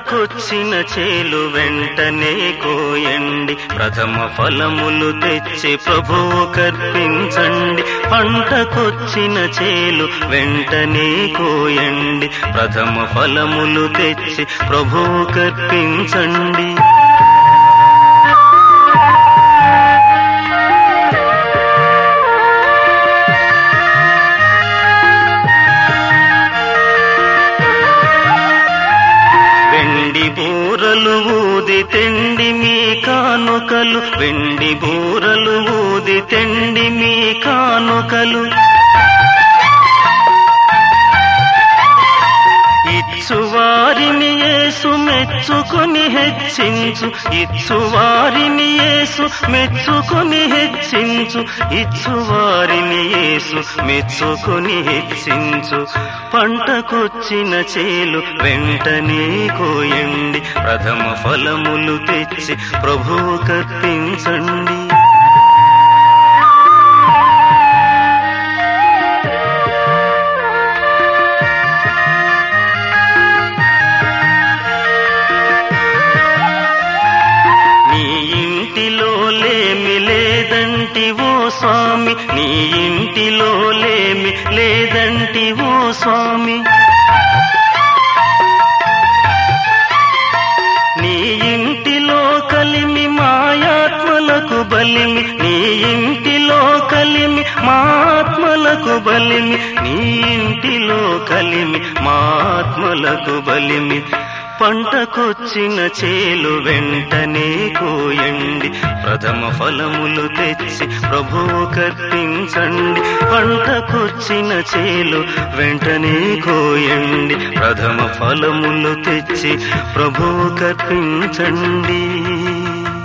పంటకొచ్చిన చేలు వెంటనే కోయండి ప్రథమ ఫలములు తెచ్చి ప్రభువు కర్పించండి పంటకొచ్చిన చేలు వెంటనే కోయండి ప్రథమ ఫలములు తెచ్చి ప్రభువు కర్పించండి వెండి బూరలు ఊది తెండి మీ కానుకలు వెండి బూరలు ఊది తెండి మీ కానుకలు ఇచ్చువారిని యేసు మెచ్చుకొని హెచ్చించు ఇచ్చువారిని యేసు మెచ్చుకొని హెచ్చించు ఇచ్చువారిని యేసు మెచ్చుకొని హెచ్చించు పంటకొచ్చిన చేలు వెంటనే కోయండి ప్రథమ ఫలములు తెచ్చి ప్రభువు కర్పించండి నీ ఇంటిలో లేమి లేదంటి ఓ స్వామి నీ ఇంటిలో లేమి లేదంటి ఓ స్వామి నీ ఇంటిలో కలిమి మాయాత్మలకు బలిమి నీ ఇంటిలో కలిమి మాత్మలకు బలిమి నీ ఇంటిలో కలిమి మాత్మలకు బలిమి పంటకొచ్చిన చేలు వెంటనే కోయండి ప్రథమ ఫలములు తెచ్చి ప్రభువు కర్పించండి పంటకొచ్చిన చేలు వెంటనే కోయండి ప్రథమ ఫలములు తెచ్చి ప్రభువు కర్పించండి